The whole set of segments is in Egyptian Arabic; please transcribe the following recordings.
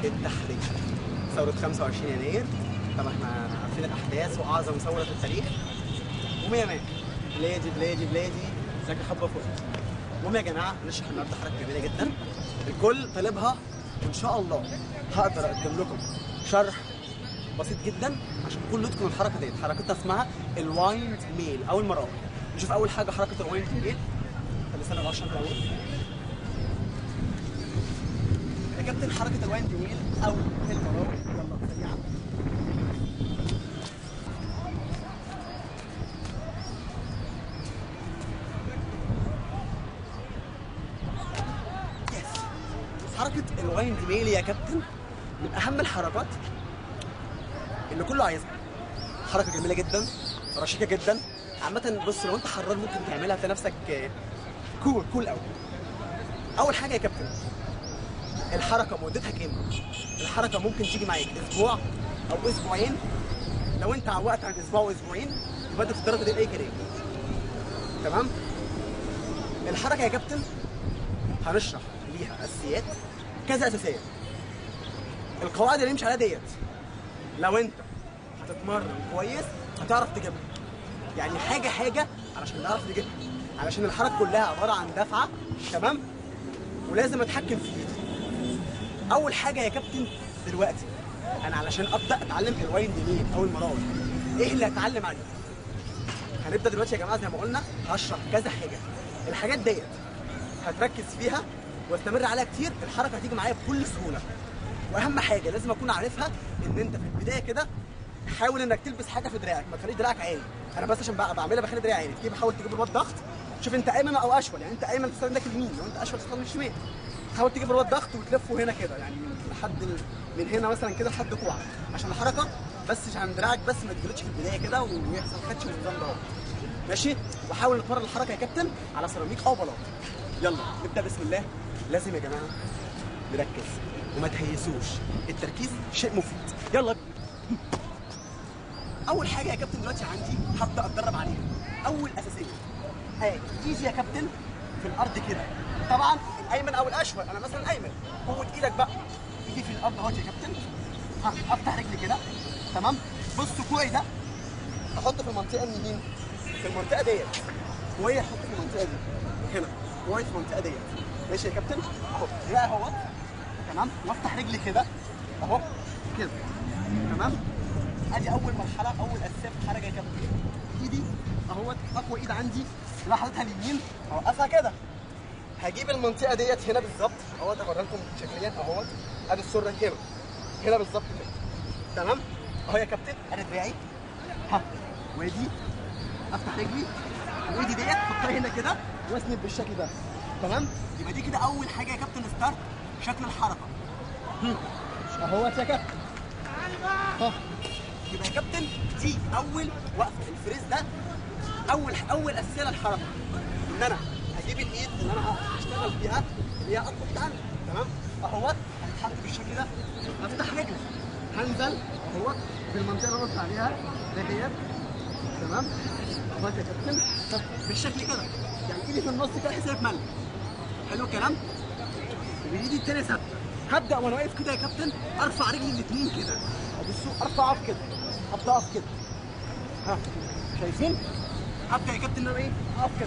التحرير ثورة 25 يناير طبعا احنا عارفين الأحداث وأعظم ثورة في التاريخ ومية مية بلادي بلادي بلادي ازيك يا خبة فوق المهم يا جماعة نشرح النهارده حركة جميلة جدا الكل طالبها وإن شاء الله هقدر أقدم لكم شرح بسيط جدا عشان كله يتقن الحركة ديت حركتها اسمها الوايند ميل أو المراوح نشوف أول حاجة حركة الوايند ميل خلي سنة عشان الأول يا كابتن حركة الوايند ميل أو المراوح يلا سريعا يس حركة الوايند ميل يا كابتن من أهم الحركات اللي كله عايزها حركة جميلة جدا رشيقة جدا عامة بص لو أنت حران ممكن تعملها في نفسك آه، كول كول أوي أول حاجة يا كابتن الحركة مدتها كام؟ الحركة ممكن تيجي معاك أسبوع أو أسبوعين لو أنت عوقت عن أسبوع وأسبوعين يبقى أنت في الدرجة دي أي كلام تمام؟ الحركة يا كابتن هنشرح ليها اساسيات كذا اساسيه القواعد اللي نمشي عليها ديت لو انت هتتمرن كويس هتعرف تجيبها يعني حاجه حاجه علشان تعرف تجيبها علشان الحركه كلها عباره عن دفعه تمام ولازم اتحكم في ايدي اول حاجه يا كابتن دلوقتي انا علشان ابدا اتعلم الوايند ميل او المراوح ايه اللي هتعلم عليه هنبدا دلوقتي يا جماعه زي ما قلنا هشرح كذا حاجه الحاجات ديت هتركز فيها واستمر عليها كتير الحركه هتيجي معايا بكل سهوله واهم حاجه لازم اكون عارفها ان انت في البدايه كده حاول انك تلبس حاجه في دراعك ما تخليش دراعك عالي انا بس عشان بع- بعملها بخلي دراعي عالي تجيب حاول تجيب الواد ضغط شوف انت ايمن او اشول يعني انت ايمن تستخدم ايدك اليمين لو انت اشول تستخدم الشمال حاول تجيب الواد ضغط وتلفه هنا كده يعني لحد ال... من هنا مثلا كده لحد كوعك عشان الحركه بس عشان دراعك بس ما تجلدش في البدايه كده ويحصل خدش والنظام ده ماشي وحاول نتمرن الحركه يا كابتن على سيراميك او بلاط يلا نبدا بسم الله لازم يا جماعه نركز وما تهيسوش التركيز شيء مفيد يلا بينا. اول حاجه يا كابتن دلوقتي عندي هبدا اتدرب عليها اول اساسيه هاي ايدي يا كابتن في الارض كده طبعا الايمن او الاشول انا مثلا ايمن قوه ايدك بقى ايدي في الارض اهوت يا كابتن ها افتح رجلي كده تمام بص كوعي ده احطه في المنطقه اليمين في المنطقه ديت كوعي احطه في المنطقه دي هنا كوعي في المنطقه ديت ماشي يا كابتن اهو دراعي اهوت تمام وافتح رجلي كده اهو كده تمام ادي اول مرحله اول اساسيه في الحركه يا كابتن ايدي اهوت اقوى ايد عندي اللي حاططها اليمين اوقفها كده هجيب المنطقه ديت هنا بالظبط اهوت اوريها لكم شكليا اهوت ادي السره هنا هنا بالظبط كده تمام اهو يا كابتن ادي دراعي ها وادي افتح رجلي وايدي ديت احطها هنا كده واسند بالشكل ده تمام يبقى دي كده اول حاجه يا كابتن ستارت شكل الحركه هم. اهوت يا كابتن ها يبقى يا كابتن دي اول وقفه الفريز ده اول اول اساسيه للحركه ان انا هجيب الايد اللي انا هشتغل بيها اللي هي اقوى ايد عندي تمام اهوت هتتحرك بالشكل ده افتح رجلي هنزل اهوت بالمنطقه اللي انا قلت عليها دهيت تمام اهوت يا كابتن طب بالشكل كده يعني ايدي في النص كده حساب ملك حلو الكلام وايدي التانية ثابته هبدا وانا واقف كده يا كابتن ارفع رجلي الاثنين كده بصوا ارفع اقف كده ابدا اقف كده ها شايفين هبدا يا كابتن ان انا ايه اقف كده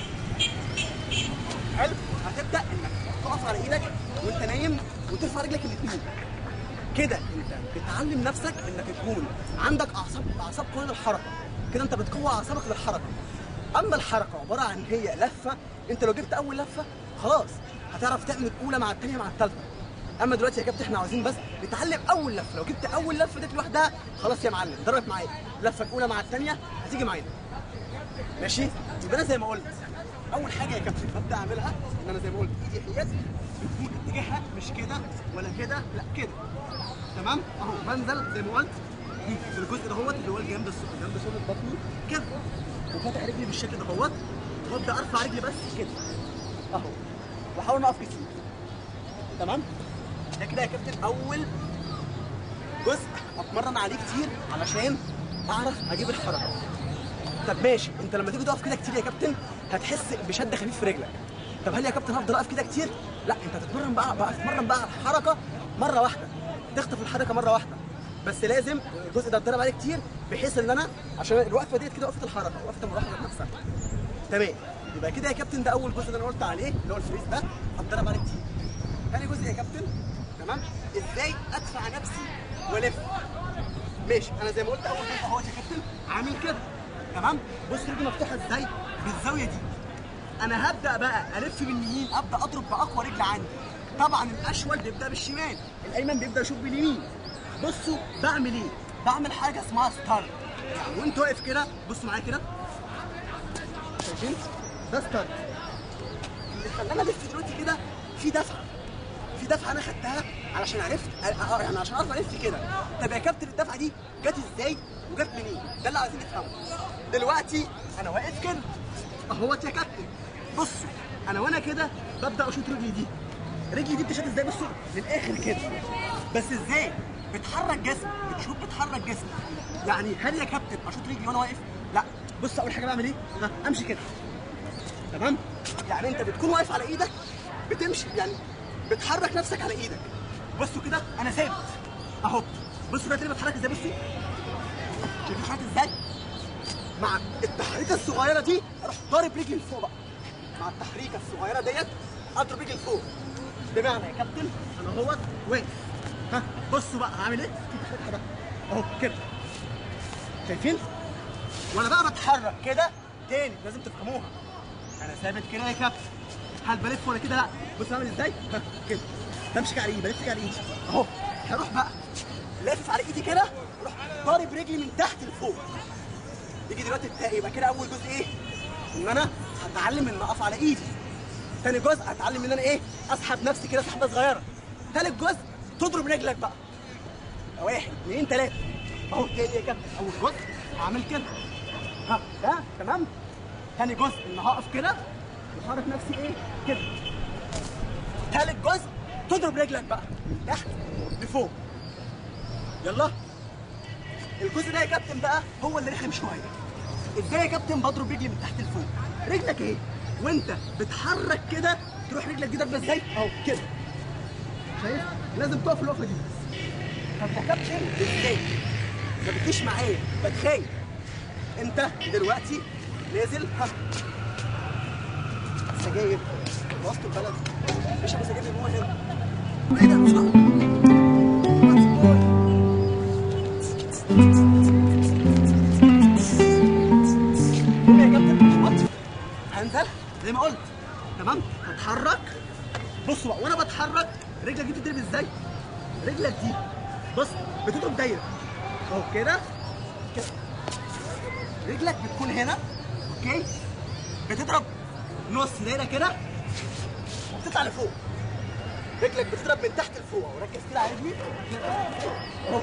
حلو هتبدا انك تقف على ايدك وانت نايم وترفع رجلك الاثنين كده انت بتعلم نفسك انك تكون عندك اعصاب اعصاب قويه للحركه كده انت بتقوي اعصابك للحركه اما الحركه عباره عن هي لفه انت لو جبت اول لفه خلاص هتعرف تعمل الاولى مع الثانيه مع الثالثه اما دلوقتي يا كابتن احنا عاوزين بس نتعلم اول لفه لو جبت اول لفه ديت لوحدها خلاص يا معلم ضربت معايا اللفه الاولى مع الثانيه هتيجي معانا ماشي يبقى انا زي ما قلت اول حاجه يا كابتن ببدا اعملها ان انا زي ما قلت ايدي حيات بتكون اتجاهها مش كده ولا كده لا كده تمام اهو بنزل زي ما قلت في الجزء دهوت اللي هو الجنب الس- جنب سنه بطني كده وفاتح رجلي بالشكل دهوت وابدا ارفع رجلي بس كده اهو واحاول ما اقف كتير تمام ده كده يا كابتن اول جزء اتمرن عليه كتير علشان اعرف اجيب الحركه طب ماشي انت لما تيجي تقف كده كتير يا كابتن هتحس بشد خفيف في رجلك طب هل يا كابتن هفضل اقف كده كتير لا انت هتتمرن بقى بقى تتمرن بقى على الحركه مره واحده تخطف الحركه مره واحده بس لازم الجزء ده اتدرب عليه كتير بحيث ان انا عشان الوقفه ديت كده وقفه الحركه وقفه الملاحظه نفسها تمام يبقى كده يا كابتن ده اول جزء اللي انا قلت عليه اللي هو الفريز ده هتدرب عليه كتير تاني جزء يا كابتن تمام ازاي ادفع نفسي والف ماشي انا زي ما قلت اول جزء اهوت يا كابتن عامل كده تمام بص رجلي مفتوحه ازاي بالزاويه دي انا هبدا بقى الف باليمين ابدا اضرب باقوى رجل عندي طبعا الاشول بيبدا بالشمال الايمن بيبدا يشوف باليمين بصوا بعمل ايه بعمل حاجه اسمها ستارت يعني وانت واقف كده بصوا معايا كده شايفين ده ستارت اللي خلاني الف دلوقتي كده في دفعه في دفعه انا خدتها علشان عرفت أ- أ- يعني عشان اعرف الف كده طب يا كابتن الدفعه دي جت ازاي وجت منين ده اللي عايزين نفهمه دلوقتي انا واقف كده اهوت يا كابتن بصوا انا وانا كده ببدا اشوط رجلي دي رجلي دي بتشد ازاي بصوا للاخر كده بس ازاي بتحرك جسمي بتشوف بتحرك جسمي يعني هل يا كابتن اشوط رجلي وانا واقف لا بص اول حاجه بعمل ايه ها امشي كده تمام يعني انت بتكون واقف على ايدك بتمشي يعني بتحرك نفسك على ايدك بصوا كده انا ثابت اهو بصوا دلوقتي انا بتحرك ازاي بصوا شايفين حركه ازاي مع التحريكه الصغيره دي اروح ضارب رجلي لفوق بقى مع التحريكه الصغيره ديت اضرب رجلي لفوق بمعنى يا كابتن انا اهوت واقف ها بصوا بقى هعمل ايه في تحريكه بقى اهو كده شايفين وانا بقى بتحرك كده تاني لازم تفهموها انا ثابت كده يا كابتن هل بلف ولا كده لا بص بعمل ازاي ها كده بمشي كده على ايدي بلف كده على ايدي اهو هروح بقى لافف على ايدي كده اروح ضارب رجلي من تحت لفوق يجي دلوقتي التاني يبقى كده اول جزء ايه ان انا هتعلم ان اقف على ايدي تاني جزء هتعلم ان انا ايه اسحب نفسي كده سحبه صغيره تالت جزء تضرب رجلك بقى واحد اثنين ثلاثه اهو تاني يا كابتن اول جزء هعمل كده ها ده تمام تاني جزء ان هقف كده وحرك نفسي ايه كده تالت جزء تضرب رجلك بقى من تحت لفوق يلا الجزء ده يا كابتن بقى هو اللي رخم شويه ازاي يا كابتن بضرب رجلي من تحت لفوق رجلك ايه وانت بتحرك كده تروح رجلك دي ضربه ازاي اهو كده شايف لازم تقف الوقفه دي طب يا كابتن ازاي ما بتجيش معايا بتخايف انت دلوقتي نازل ها سجاير وسط البلد مش ابو سجاير هو هنا ايه ده مش المهم يا كابتن وات هنزل زي ما قلت تمام هتحرك بصوا بقى وانا بتحرك رجلك دي بتضرب ازاي؟ رجلك دي بص بتضرب دايره اهو كده كده رجلك بتكون هنا اوكي بتضرب نص دايره كده وبتطلع لفوق رجلك بتضرب من تحت لفوق اهو ركز كده على رجلي اهو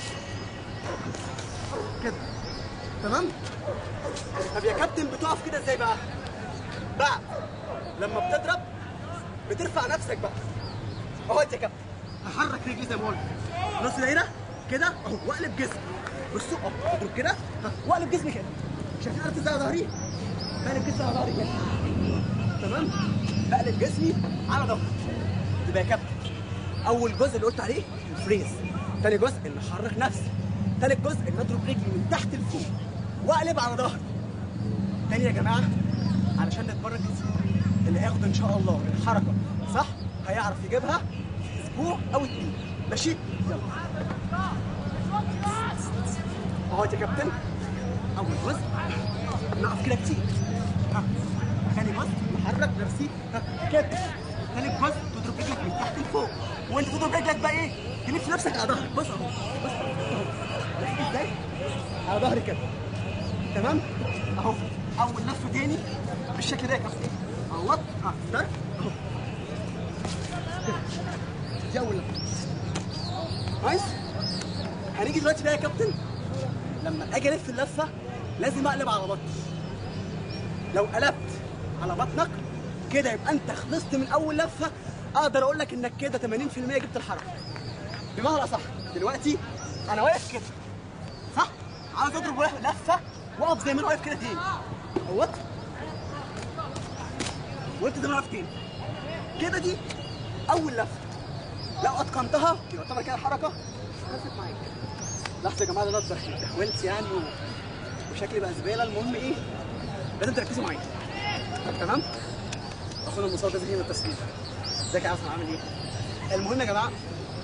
كده تمام طب يا كابتن بتقف كده ازاي بقى بعد لما بتضرب بترفع نفسك بقى اهو انت يا كابتن هحرك رجلي زي ما قلت نص دايره كده اهو واقلب جسمي بصوا اهو اضرب كده ها، واقلب جسمي كده شايفين عرفت ازاي على ظهري بقلب جسمي على ظهري كده تمام بقلب جسمي على ظهري يبقى يا كابتن اول جزء اللي قلت عليه الفريز تاني جزء ان احرك نفسي تالت جزء ان اضرب رجلي من تحت لفوق واقلب على ظهري تاني يا جماعه علشان نتمرن كتير اللي هياخد ان شاء الله الحركه صح هيعرف يجيبها في اسبوع او اتنين ماشي يلا اهو يا كابتن اول جزء نقف كده كتير ها تاني جزء نحرك نفسي ها كده تالت جزء تضرب رجلك من تحت لفوق وانت تضرب رجلك بقى ايه تلف نفسك على ظهرك بص اهو بص اهو لفيت ازاي على ظهري كده تمام اهو اول لفه تاني بالشكل ده يا كابتن اهوت اه ستارت اهو كده. دي اول لفه نايس هنيجي دلوقتي بقى يا كابتن لما اجي الف اللفه لازم اقلب على بطني لو قلبت على بطنك كده يبقى انت خلصت من اول لفه اقدر اقول لك انك كده 80% جبت الحركه بمعنى صح دلوقتي انا واقف كده صح عاوز اضرب واحد لفه واقف زي ما انا واقف كده تاني اهوت وانت زي ما انا واقف تاني كده دي اول لفه لو اتقنتها يعتبر كده الحركه خلصت معاك لحظه يا جماعه ده انا اتدهولت يعني و... وشكلي بقى زباله المهم ايه لازم تركزوا معايا تمام اخونا المصاب ده زي من التسجيل ازيك يا عاصم عامل ايه المهم يا جماعه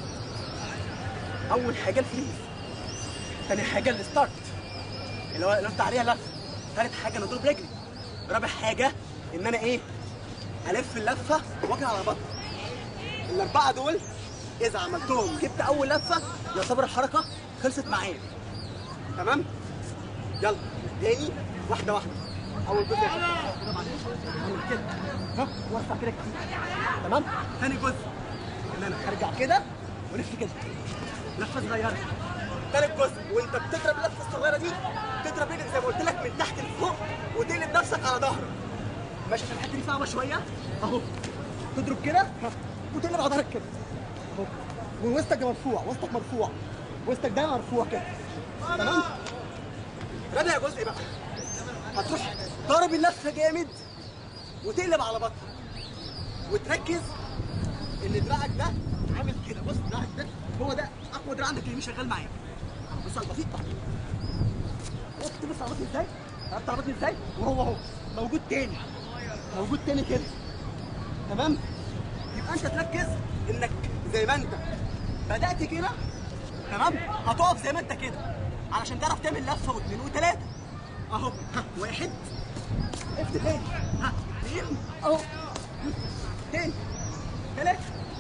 اول حاجه الفريز تاني حاجه الستارت اللي هو اللي انت عليها لف تالت حاجه ان اضرب رجلي رابع حاجه ان انا ايه الف اللفه واجي على بطني الاربعه دول اذا عملتهم جبت اول لفه يعتبر الحركه خلصت معايا تمام يلا تاني واحده واحده اول جزء يا شباب. كده معلش اعمل كده ها وارفع كده كتير تمام تاني جزء ان انا هرجع كده ولف كده لفه صغيره تالت جزء وانت بتضرب اللفه الصغيره دي تضرب رجلك زي ما قلت لك من تحت لفوق وتقلب نفسك على ظهرك ماشي عشان الحته دي صعبه شويه اهو تضرب كده ها، وتقلب على ظهرك كده اهو ووسطك ده مرفوع وسطك مرفوع وسطك ده مرفوع كده تمام رابع جزء بقى هتروح ضارب اللفه جامد وتقلب على بطنك وتركز ان دراعك ده عامل كده بص دراعك ده هو ده اقوى دراع عندك اللي شغال معاك بص على البسيط بقى شفت بص على بطني ازاي عرفت على بطني ازاي وهو اهو موجود تاني موجود تاني كده تمام يبقى انت تركز انك زي ما انت بدات كده تمام هتقف زي ما انت كده علشان تعرف تعمل لفه واثنين وثلاثه اهو ها واحد افتح تاني ها اثنين اهو تاني ثلاثه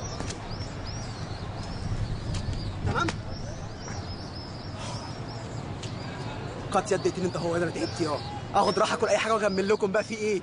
تمام قد يد اتنين انت هو انا تعبت اه اخد راحه اكل اي حاجه واكمل لكم بقى في ايه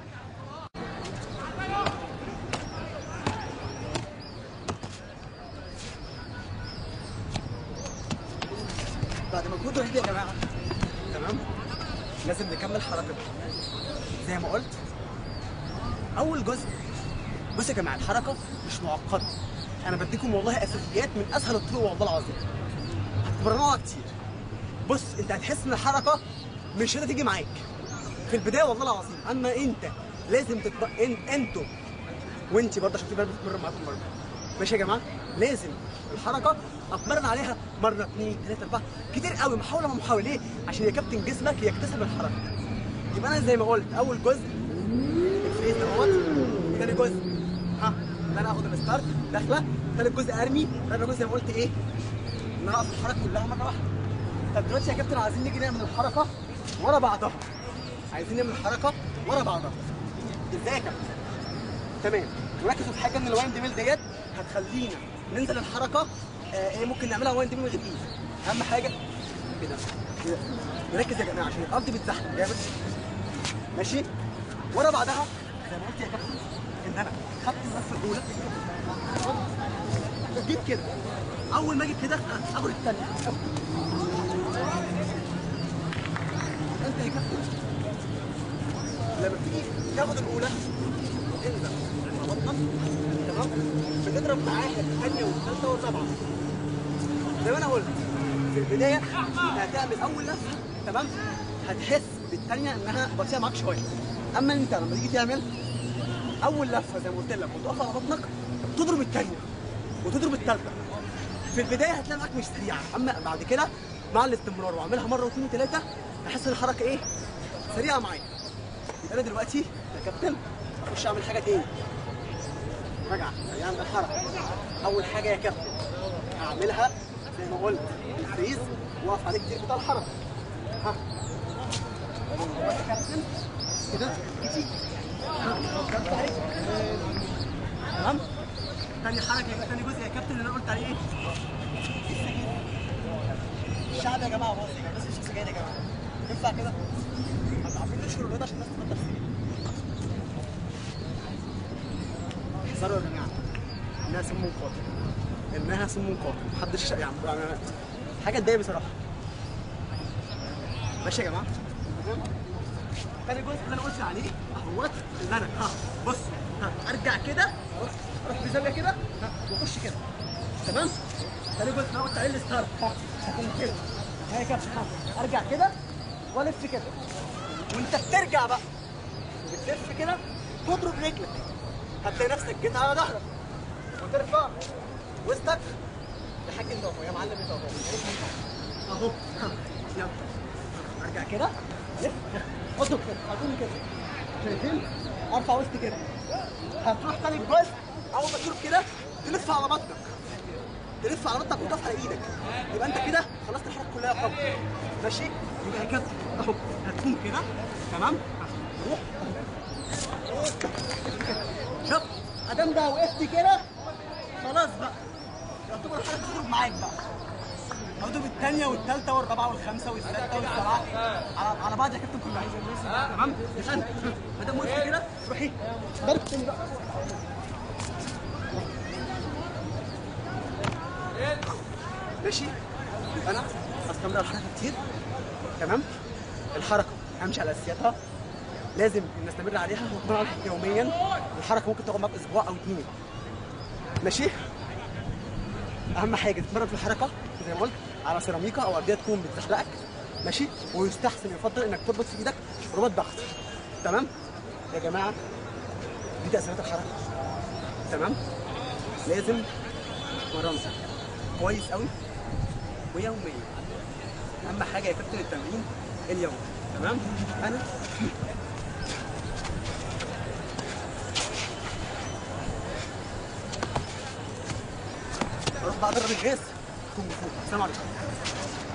بعد مجهود رهيب يا جماعه تمام لازم نكمل حركتنا زي ما قلت اول جزء بص يا جماعه الحركه مش معقده انا بديكم والله اساسيات من اسهل الطرق والله العظيم هتتمرنوها كتير بص انت هتحس ان الحركه مش هتيجي معاك في البدايه والله العظيم اما انت لازم تتب... ان... انتوا وانت برضه عشان تبقى بتتمرن معاكم مره ماشي يا جماعه لازم الحركه اتمرن عليها مره اثنين ثلاثه اربعه كتير قوي محاوله محاوله ليه؟ عشان يا كابتن جسمك يكتسب الحركه يبقى انا زي ما قلت اول جزء الفريز دوت ثاني جزء ها ان انا اخد الستارت داخله ثالث جزء ارمي رابع جزء زي ما قلت ايه؟ ان انا اقف الحركه كلها مره واحده طب دلوقتي يا كابتن عايزين نيجي نعمل الحركه ورا بعضها عايزين نعمل الحركه ورا بعضها ازاي يا كابتن؟ تمام وركزوا في حاجه ان الوايند ميل ديت هتخلينا ننزل الحركه آه ايه ممكن نعملها وايند ميل من غير ايد اهم حاجه كده كده نركز يا جماعه عشان الارض بتزحلق جامد ماشي ورا بعدها زي ما قلت يا كابتن ان انا خدت اللفه الاولى جيت كده اول ما اجي كده اخد الثانيه انت يا كابتن لما تيجي تاخد الاولى انزل على بطنك تمام بتضرب معاها الثانيه والثالثه والرابعه زي ما انا قلت في البدايه هتعمل اول لفه تمام هتحس بالثانيه انها بطيئه معاك شويه اما انت لما تيجي تعمل اول لفه زي ما قلت لك وتقف على بطنك تضرب الثانيه وتضرب الثالثه في البدايه هتلاقي معاك مش سريعه اما بعد كده مع الاستمرار واعملها مره واثنين وثلاثه احس ان الحركه ايه سريعه معايا يبقى انا دلوقتي يا كابتن اخش اعمل حاجه تاني رجع يعني الحركه اول حاجه يا كابتن هعملها زي ما قلت الفريز واقف عليه كتير بتاع الحركه ها بص يا كابتن كده كتير ها كابتن اهي تمام تاني حركه يبقى تاني جزء يا كابتن اللي انا قلت عليه ايه؟ الشعب يا جماعه بص يا جماعه بس مش سجاير يا جماعه ينفع كده؟ احنا عارفين نشكر الرياضه عشان الناس تبطل فيه احذروا يا جماعه انها سم قاتل انها سم قاتل محدش يعني يعني حاجه تضايق بصراحه ماشي يا جماعه تمام تاني جزء اللي انا قلت عليه اهوت اللي انا ها بص ها ارجع كده بص اروح بزاويه كده ها واخش كده تمام تاني جزء اللي انا قلت عليه الستارت ها هكون كده ها يا كابتن ها ارجع كده والف كده وانت بترجع بقى وبتلف كده تضرب رجلك هتلاقي نفسك جيت على ظهرك وترفع وسطك يا حاج انت اهو يا معلم انت اهو اهو يلا ارجع كده لف اضرب كده هتقوم كده شايفين ارفع وسطي كده هتروح تاني الجزء اول ما تضرب كده تلف على بطنك تلف على بطنك وتقف على ايدك يبقى انت كده خلصت الحركه كلها يا قبل ماشي يبقى كده اهو هتقوم كده تمام روح شوف ادام ده وقفت كده خلاص بقى يعتبر الحركه تخرج معاك بقى هدوب الثانية والثالثة والرابعة والخامسة والسادسة والسابعة على على بعض يا كابتن كلها تمام؟ مش انت ما دام وقفت كده روحي ضرب تاني بقى ماشي انا هستمر على الحركة كتير تمام؟ الحركة همشي على اساسياتها لازم نستمر عليها ونتمرن عليها يوميا الحركة ممكن تاخد معاك اسبوع او اتنين ماشي؟ اهم حاجه تتمرن في الحركه زي ما قلت على سيراميكا او ارضيه تكون بتزحلقك ماشي ويستحسن يفضل انك تربط في ايدك رباط ضغط تمام يا جماعه دي تاثيرات الحركه تمام لازم تتمرن كويس قوي ويوميا اهم حاجه يا كابتن التمرين اليوم تمام انا اروح بقى اضرب الجهاز كونغ فو السلام عليكم